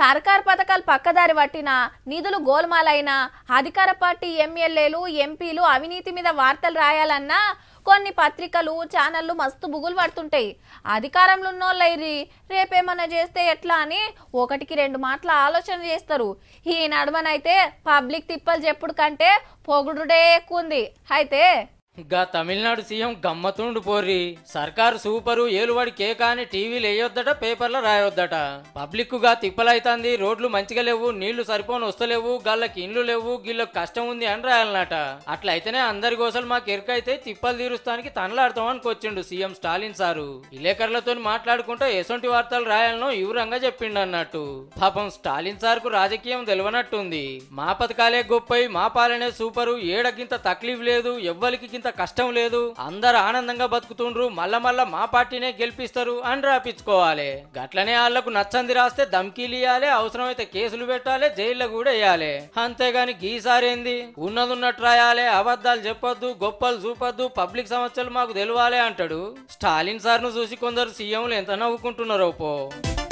సర్కార్ పథకాలు పక్కదారి పట్టిన నిధులు గోల్మాలైన అధికార పార్టీ ఎమ్మెల్యేలు ఎంపీలు అవినీతి మీద వార్తలు రాయాలన్నా కొన్ని పత్రికలు ఛానళ్ళు మస్తు బుగులు పడుతుంటాయి అధికారంలో ఉన్నోళ్ళైరి రేపేమన్నా చేస్తే ఎట్లా అని ఒకటికి రెండు మాటల ఆలోచన చేస్తారు ఈ నడవనైతే పబ్లిక్ తిప్పలు చెప్పుడు కంటే పొగుడుడే ఎక్కువ ఉంది అయితే గా తమిళనాడు సీఎం గమ్మతుండు పోర్రి సర్కారు సూపరు ఏలువాడి కేక అని టీవీలు వేయొద్దట పేపర్లో రాయొద్దట పబ్లిక్ గా తిప్పలైతాంది రోడ్లు మంచిగా లేవు నీళ్లు సరిపోని వస్తలేవు గళ్ళకి ఇండ్లు లేవు గిళ్ళకి కష్టం ఉంది అని రాయాలన్నట అట్లయితేనే అందరి కోసం మాకు ఎరుకైతే తిప్పలు తీరుస్తానికి తనలాడతాం అనుకొచ్చిండు సీఎం స్టాలిన్ సారు విలేకరులతో మాట్లాడుకుంటూ ఎసొంటి వార్తలు రాయాలనో వివరంగా చెప్పిండు అన్నట్టు పాపం స్టాలిన్ సార్కు రాజకీయం తెలియనట్టుంది మా పథకాలే గొప్పయి మా పాలనే సూపరు ఏడకింత తక్లీఫ్ లేదు ఎవ్వరికి గింత కష్టం లేదు అందరు ఆనందంగా బతుకుతుండ్రు మళ్ళా మళ్ళా మా పార్టీనే గెలిపిస్తారు అని రాపించుకోవాలి గట్లనే వాళ్లకు నచ్చంది రాస్తే ధమ్కీలు ఇయ్యాలి అవసరమైతే కేసులు పెట్టాలి జైల్లో కూడా వేయాలి అంతేగాని గీసారేంది ఉన్నది ఉన్నట్టు రాయాలి అబద్ధాలు చెప్పొద్దు గొప్పలు చూపొద్దు పబ్లిక్ సమస్యలు మాకు తెలియాలి అంటాడు స్టాలిన్ సార్ను చూసి కొందరు సీఎంలు ఎంత నవ్వుకుంటున్నారో పో